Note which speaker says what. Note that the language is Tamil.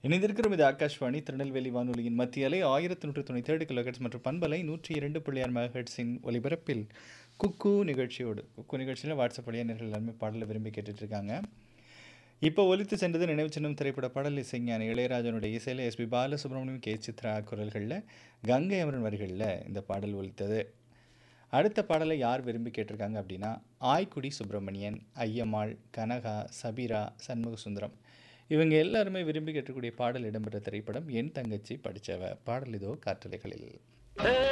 Speaker 1: இணைந்திருக்கிறோம் இது ஆகாஷ்வாணி திருநெல்வேலி வானொலியின் மத்திய அலை ஆயிரத்தி நூற்றி தொண்ணூற்றி ஏழு கிலோஹெட்ஸ் மற்றும் பண்பலை நூற்றி இரண்டு புள்ளியார் மெகாஹெட்ஸின் ஒலிபரப்பில் குக்கு நிகழ்ச்சியோடு குக்கு நிகழ்ச்சியில் வாட்ஸ்அப் வழியாக நேர்கள் எல்லாருமே பாடலை விரும்பி கேட்டுட்டு இருக்காங்க இப்போ ஒலித்து சென்றது நினைவு சின்னம் திரைப்பட பாடல் இசைஞான இளையராஜனுடைய இசையில் எஸ்பி பாலசுப்ரமணியம் கே சித்ரா குரல்களில் கங்கை அமரன் வரிகளில் இந்த பாடல் ஒலித்தது அடுத்த பாடலை யார் விரும்பி கேட்டிருக்காங்க அப்படின்னா ஆய்க்குடி சுப்பிரமணியன் ஐயம்மாள் கனகா சபீரா சண்முக சுந்தரம் இவங்க எல்லாருமே விரும்பி கேட்டக்கூடிய பாடல் இடம்பெற்ற திரைப்படம் என் தங்கச்சி படித்தவ பாடல் இதோ காற்றலைகளில்